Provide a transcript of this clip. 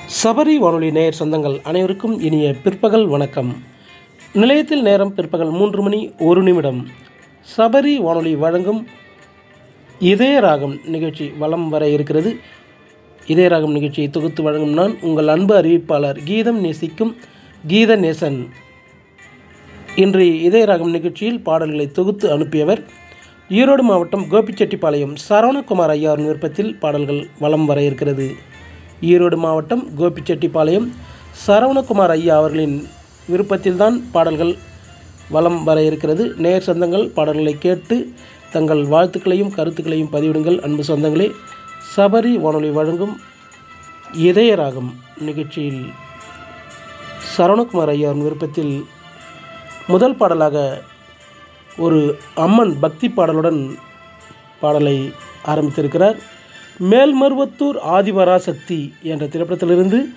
சபரி வானொலி நேயர் சொந்தங்கள் அனைவருக்கும் இனிய பிற்பகல் வணக்கம் நிலையத்தில் நேரம் பிற்பகல் மூன்று மணி ஒரு நிமிடம் சபரி வானொலி வழங்கும் இதய ராகம் நிகழ்ச்சி வலம் வர இருக்கிறது இதய ராகம் நிகழ்ச்சியை தொகுத்து வழங்கும் நான் உங்கள் அன்பு அறிவிப்பாளர் கீதம் நேசிக்கும் கீத நேசன் இன்றைய இதய ராகம் நிகழ்ச்சியில் பாடல்களை தொகுத்து அனுப்பியவர் ஈரோடு மாவட்டம் கோபிச்செட்டிப்பாளையம் சரவணகுமார் ஐயாவின் விருப்பத்தில் பாடல்கள் வலம் வர இருக்கிறது ஈரோடு மாவட்டம் கோபிச்செட்டிப்பாளையம் சரவணகுமார் ஐயா அவர்களின் விருப்பத்தில்தான் பாடல்கள் வலம் வர இருக்கிறது நேர் சொந்தங்கள் பாடல்களை கேட்டு தங்கள் வாழ்த்துக்களையும் கருத்துக்களையும் பதிவிடுங்கள் அன்பு சொந்தங்களே சபரி வானொலி வழங்கும் இதய ராகம் நிகழ்ச்சியில் சரவணகுமார் ஐயாவின் விருப்பத்தில் முதல் பாடலாக ஒரு அம்மன் பக்தி பாடலுடன் பாடலை ஆரம்பித்திருக்கிறார் மேல்மருவத்தூர் ஆதிவராசக்தி என்ற திரைப்படத்திலிருந்து